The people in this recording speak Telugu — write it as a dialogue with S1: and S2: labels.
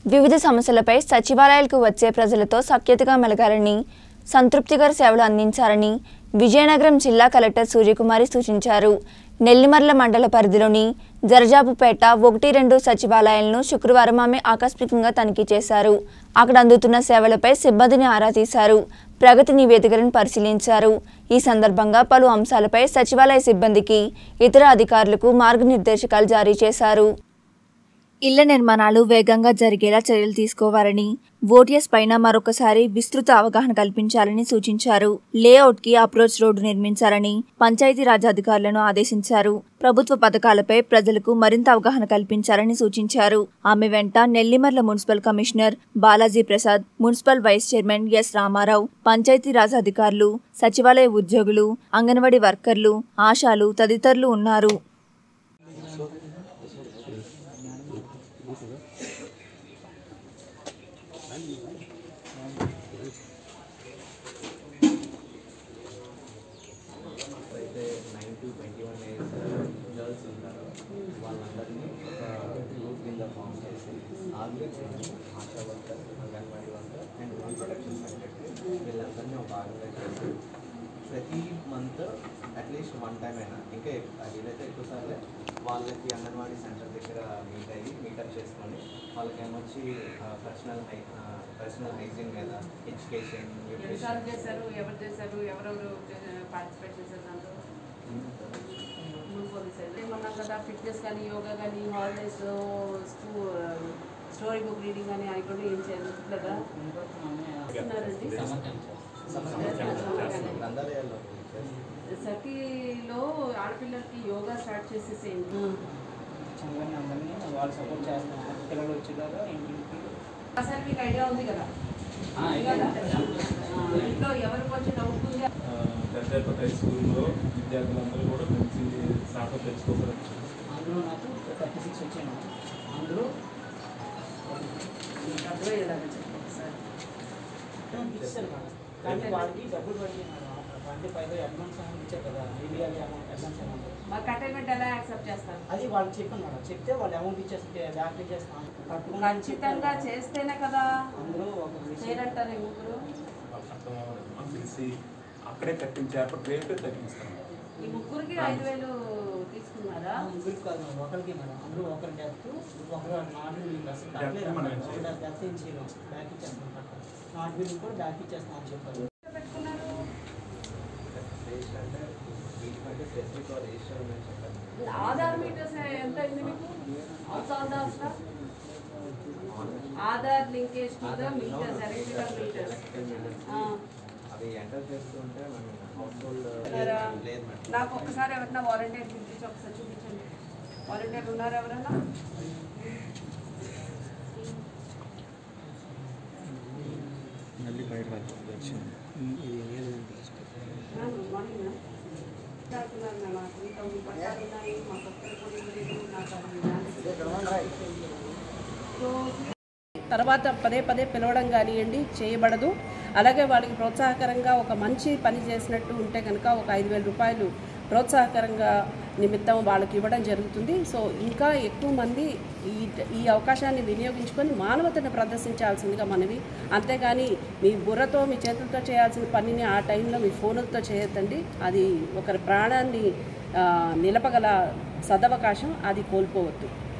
S1: వివిధ సమస్యలపై సచివాలయాలకు వచ్చే ప్రజలతో సఖ్యతగా మెలగాలని సంతృప్తికర సేవలు అందించాలని విజయనగరం జిల్లా కలెక్టర్ సూర్యకుమారి సూచించారు నెల్లిమర్ల మండల పరిధిలోని జరజాపుపేట ఒకటి రెండు సచివాలయాలను శుక్రవారం ఆమె ఆకస్మికంగా తనిఖీ చేశారు అక్కడ అందుతున్న సేవలపై సిబ్బందిని ఆరా తీశారు ప్రగతి నివేదికలను పరిశీలించారు ఈ సందర్భంగా పలు అంశాలపై సచివాలయ సిబ్బందికి ఇతర అధికారులకు మార్గనిర్దేశకాలు జారీ చేశారు ఇళ్ల నిర్మాణాలు వేగంగా జరిగేలా చర్యలు తీసుకోవాలని ఓటీఎస్ పైన మరొకసారి విస్తృత అవగాహన కల్పించాలని సూచించారు లేఅవుట్ కి అప్రోచ్ రోడ్డు నిర్మించాలని పంచాయతీరాజ్ అధికారులను ఆదేశించారు ప్రభుత్వ పథకాలపై ప్రజలకు మరింత అవగాహన కల్పించాలని సూచించారు ఆమె వెంట Nellimarla municipal commissioner Balaji Prasad municipal vice chairman S Ramarao Panchayati Raj అధికారులు సచివాలయ ఉద్యోగులు అంగన్వాడీ వర్కర్లు ఆశాలు తదితరులు ఉన్నారు
S2: అయితే nine to twenty one years girls ఉంటారో వాళ్ళందరినీ ఒక గ్రూప్ కింద ఫామ్ చేసి organise ASHA worker Anganwadi worker and reproduction secretary వీళ్ళందరినీ ఒక ఆర్గనైజ్ చేసి ప్రతి మంత్ అట్లీస్ట్ వన్ టైం అయినా ఇంకా ఎక్కు- వీలైతే ఎక్కువ సార్లే వాళ్ళకి అంగన్వాడీ సెంటర్ దగ్గర మీట్ అయ్యి మీటప్ చేసుకొని వాళ్ళకి ఏమొచ్చి పర్సనల్ హై పర్సనల్ హైజీన్ మీద ఎడ్యుకేషన్
S3: ఎన్నిసార్లు చేశారు ఎవరు చేశారు ఎవరెవరు పార్టిసిపేట్ చేశారు దాంట్లో గ్రూప్ చేశారు ఏమన్నాం కదా ఫిట్నెస్ కానీ యోగా కానీ హాలిడేస్ స్కూ స్టోరీ బుక్ రీడింగ్ కానీ అవి కూడా ఏం చేయలేదా చేస్తున్నారండి
S2: గ్రంథాలయాల్లో
S3: సఖీలో ఆడపిల్లలకి యోగా స్టార్ట్ చేసేసేయండి
S4: చంద్రని అందరినీ వాళ్ళు సపోర్ట్ చేస్తున్నారు పిల్లలు వచ్చేలాగా ఇంటికి
S3: అసలు మీకు ఐడియా ఉంది కదా ఉంది కదా ఆ, ఇంట్లో ఎవరికి కొంచెం డౌట్ ఉంది
S5: గంజాపేట హై స్కూల్లో విద్యార్థులందరూ కూడా మంచి శాతం తెచ్చుకోగలరు
S4: అందులో నాకు థర్టీ సిక్స్ వచ్చాను అందులో
S3: మీకు అర్థమయ్యేలాగా చెప్పండి సార్
S4: ఇచ్చారు మేడం కానీ వాళ్ళకి డబ్బులు పడింది మేడం అంటే పైగా అడ్వాన్స్ అమౌంట్ ఇచ్చారు కదా ఐడియాలి అమౌంట్ అడ్వాన్స్ అమౌంట్
S3: మరి కట్టేమెంట్ ఎలా యాక్సెప్ట్ చేస్తారు
S4: అది వాళ్ళు చెప్పాను మేడం చెప్తే వాళ్ళు అమౌంట్ ఇచ్చేస్తే బ్యాక్ ఇచ్చేస్తాను కట్టుకుని
S3: ఖచ్చితంగా చేస్తేనే కదా
S4: అందులో ఒక విషయం
S3: చేయరంటారు ఈ ముగ్గురు
S5: వాళ్ళకి అర్థం అవ్వలేదు మాకు తెలిసి అక్కడే కట్టించే అప్పటి రేటు తగ్గిస్తాం
S3: ఈ ముగ్గురికి ఐదు వేలు తీసుకున్నారా
S4: ముగ్గురికి కాదు మేడం ఒకరికి మేడం అందులో ఒకరి డెత్ ఒకరు నాట్ బిల్లింగ్ అసలు కట్టలేదు
S5: మనం
S4: మేడం.
S5: చేయాలి.
S4: ఒకరి డెత్ ఏం చేయలేం బ్యాక్ ఇచ్చేస్తాం కట్టాలి నాట్ బిల్లింగ్ కూడా బ్యాక్ ఇచ్చేస్తాం అని చెప్పారు
S3: పెట్టుకున్నారు
S2: రిజిస్టర్ అంటే వీటికంటే స్పెసిఫిక్ రిజిస్టర్ ఉందని చెప్పారు
S3: ఆధార్ మీటర్స్ ఎంత అయింది మీకు అవసరం అవసరం Aadhaar linkage to the meters electrical meters
S2: అవి ఎంటర్ చేస్తుంటే మనం హౌస్ హోల్డ్
S3: ఉన్నారా?
S2: లేదు మేడం
S3: నాకు ఒక్కసారి ఎవరైనా వాలంటీర్ పిలిపించి ఒకసారి చూపించండి వాలంటీర్ ఉన్నారు ఎవరైనా మ్యామ్, గుడ్ మార్నింగ్ మ్యామ్. మాట్లాడుతున్నారు మ్యామ్. నాకు త్రీ థౌసండ్ పట్టాలు ఉన్నాయి. మాకు ఒక్కరు కూడా ఇవ్వలేదు. నాకు అది సో, తర్వాత పదే పదే పిలవడం కానివ్వండి చేయబడదు అలాగే వాళ్ళకి ప్రోత్సాహకరంగా ఒక మంచి పని చేసినట్టు ఉంటే కనుక ఒక ఐదు వేల రూపాయలు ప్రోత్సాహకరంగా నిమిత్తం వాళ్ళకి ఇవ్వడం జరుగుతుంది సో ఇంకా ఎక్కువ మంది ఈ ఈ అవకాశాన్ని వినియోగించుకొని మానవతను ప్రదర్శించాల్సిందిగా మనవి అంతేగాని మీ బుర్రతో మీ చేతులతో చేయాల్సిన పనిని ఆ టైంలో మీ ఫోనులతో చేయొద్దండి అది ఒకరి ప్రాణాన్ని ఆ, నిలపగల సదవకాశం అది కోల్పోవద్దు